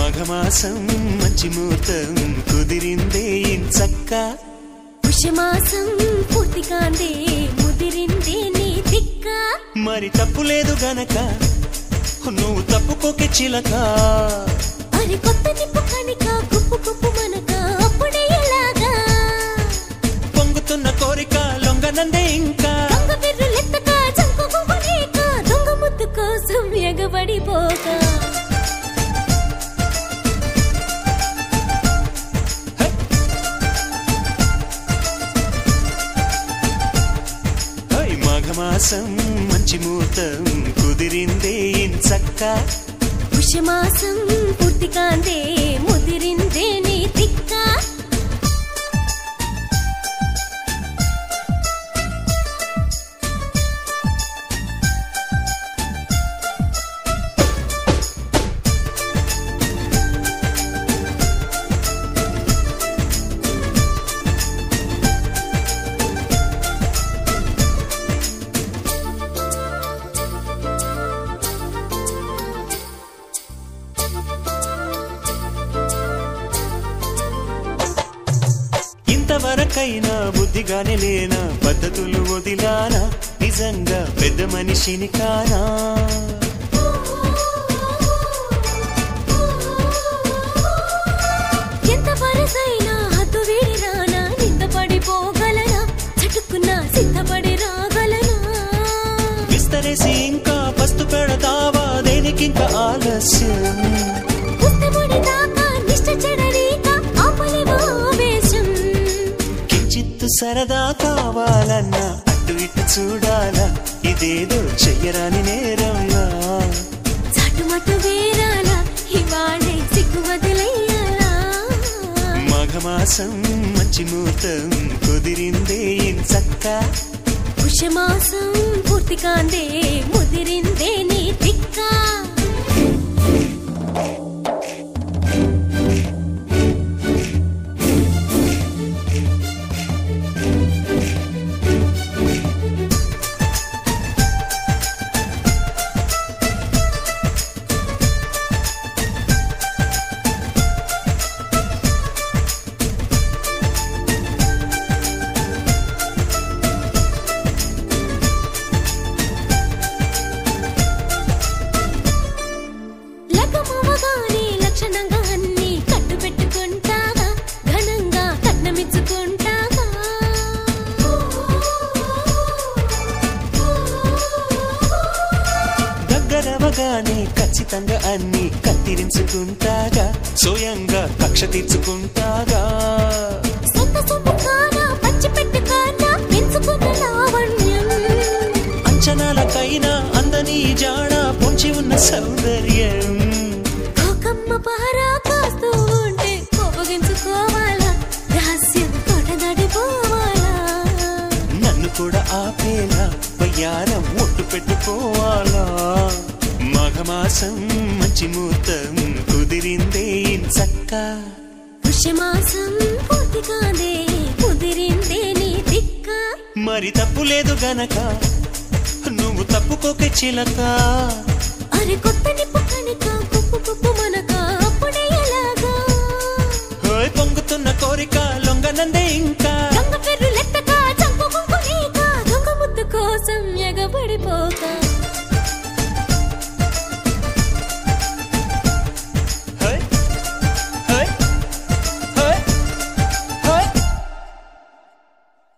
మాఘమాసం మంచి ముహూర్తం కుదిరిందే చక్క పుష్యమాసం పూర్తిగాందే ముదిరిందే నీ దిక్క మరి తప్పు లేదు గనక నువ్వు తప్పుకోకే చిలక మరి కొత్త నిప్పు కనిక గుప్పు గుప్పు మనక అప్పుడే ఎలాగా పొంగుతున్న కోరిక లొంగనందే ఇంకా దొంగ బిర్రులెత్తక చంకు గువ్వలేక దొంగ ముద్దు కోసం ఎగబడిపోక హై మాఘమాసం మంచి ముహూర్తం కుదిరిందే చక్క పుష్యమాసం పూర్తిగాందే ముదిరిందే నీ దిక్క ఇంతవరకైనా బుద్ధిగానే లేనా పద్ధతులు వదిలానా నిజంగా పెద్ద మనిషిని కానా ఎంత వరసైనా హద్దు వీడి రానా నింద పడిపోగలనా చటుక్కున సిద్ధపడి రాగలనా విస్తరేసి ఇంకా పస్తు పెడతావా దేనికింక ఆలస్యం పుస్తముడి దాకా నిష్ట చెడరీక ఆపలేవా ఆవేశం కించిత్తు సరదా కావాలన్నా అటు ఇటు చూడాలా ఇదేదో చెయ్యరాని నేరంలా చాటుమటు వేరాలా ఇవాళే సిగ్గు వదిలేయాలా మాఘమాసం మంచి ముహూర్తం కుదిరిందే చక్క పుష్యమాసం పూర్తిగాందే ముదిరిందే నీ దిక్క లగ్గమవగానే లక్షణంగా అన్ని కట్టు పెట్టుకుంటాగా ఘనంగా కట్నమిచ్చుకుంటాగా దగ్గరవగానే ఖచ్చితంగా అన్ని కత్తిరించుకుంటాగా స్వయంగా కక్ష తీర్చుకుంటాగా సొంత సొమ్ము కానా పచ్చి పెట్టు కానా పెంచుకున్న లావణ్యం అంచనాలకైనా అందని జాడ పొంచి ఉన్న సౌందర్యం కోకమ్మ పహరా కాస్తూ ఉంటే కోపగించుకోవాలా రహస్యం తోట నడిపోవాలా నన్ను కూడా ఆపేలా వయ్యారం ఒట్టు పెట్టుకోవాలా మాఘమాసం మంచి ముహూర్తం కుదిరిందే చక్క పుష్యమాసం పూర్తిగానే కుదిరిందే నీ దిక్క మరి తప్పు లేదు గనక నువ్వు తప్పుకోకే చిలక అరే కొత్త నిప్పు కనుక కుప్పు కుప్పు మనక అప్పుడే ఎలాగా ఓయ్ పొంగుతున్న కోరిక లొంగనందే ఇంకా